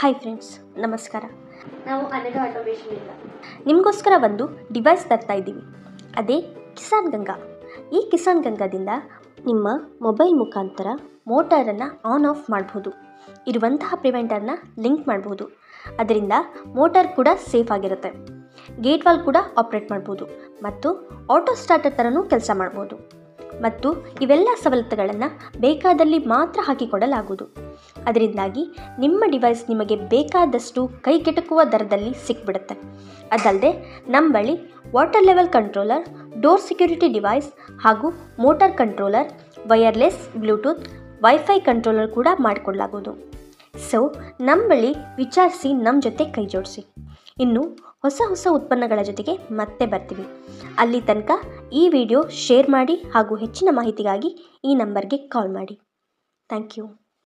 hi friends ನಮಸ್ಕಾರ ನಾವು ಅನಗ automation ಇಲ್ಲ ನಿಮಗೋಸ್ಕರ ಒಂದು ಡಿವೈಸ್ ತರ್ತಾ ಇದ್ದೀವಿ ಅದೇ ಕಿಸಾನ್ ಗಂಗಾ ಈ ಕಿಸಾನ್ ಗಂಗಾದಿಂದ ನಿಮ್ಮ ಮೊಬೈಲ್ ಮುಖಾಂತರ ಮೋಟಾರನ್ನು ಆನ್ ಆಫ್ ಮಾಡ್ಬೋದು ಇರುವಂತಹ ಪ್ರಿವೆಂಟರ್ನ ಲಿಂಕ್ ಮಾಡ್ಬೋದು ಅದರಿಂದ ಮೋಟಾರ್ ಕೂಡ ಸೇಫ್ ಆಗಿರುತ್ತೆ ಗೇಟ್ ವಾಲ್ ಕೂಡ ಆಪ್ರೇಟ್ ಮಾಡ್ಬೋದು ಮತ್ತು ಆಟೋ ಸ್ಟಾರ್ಟರ್ ಥರನೂ ಕೆಲಸ ಮಾಡ್ಬೋದು ಮತ್ತು ಇವೆಲ್ಲ ಸವಲತ್ತುಗಳನ್ನು ಬೇಕಾದಲ್ಲಿ ಮಾತ್ರ ಹಾಕಿಕೊಡಲಾಗುವುದು ಅದರಿಂದಾಗಿ ನಿಮ್ಮ ಡಿವೈಸ್ ನಿಮಗೆ ಬೇಕಾದಷ್ಟು ಕೈಗೆಟಕುವ ದರದಲ್ಲಿ ಸಿಕ್ಬಿಡುತ್ತೆ ಅದಲ್ಲದೆ ನಮ್ಮ ಬಳಿ water level controller door security device ಹಾಗೂ motor controller wireless Bluetooth WiFi controller ಕೂಡ ಮಾಡಿಕೊಡಲಾಗುವುದು ಸೊ ನಮ್ಮ ಬಳಿ ವಿಚಾರಿಸಿ ನಮ್ಮ ಜೊತೆ ಕೈ ಜೋಡಿಸಿ ಇನ್ನು ಹೊಸ ಹೊಸ ಉತ್ಪನ್ನಗಳ ಜೊತೆಗೆ ಮತ್ತೆ ಬರ್ತೀವಿ ಅಲ್ಲಿ ತನಕ ಈ ವಿಡಿಯೋ ಶೇರ್ ಮಾಡಿ ಹಾಗೂ ಹೆಚ್ಚಿನ ಮಾಹಿತಿಗಾಗಿ ಈ ನಂಬರ್ಗೆ ಕಾಲ್ ಮಾಡಿ ಥ್ಯಾಂಕ್ ಯು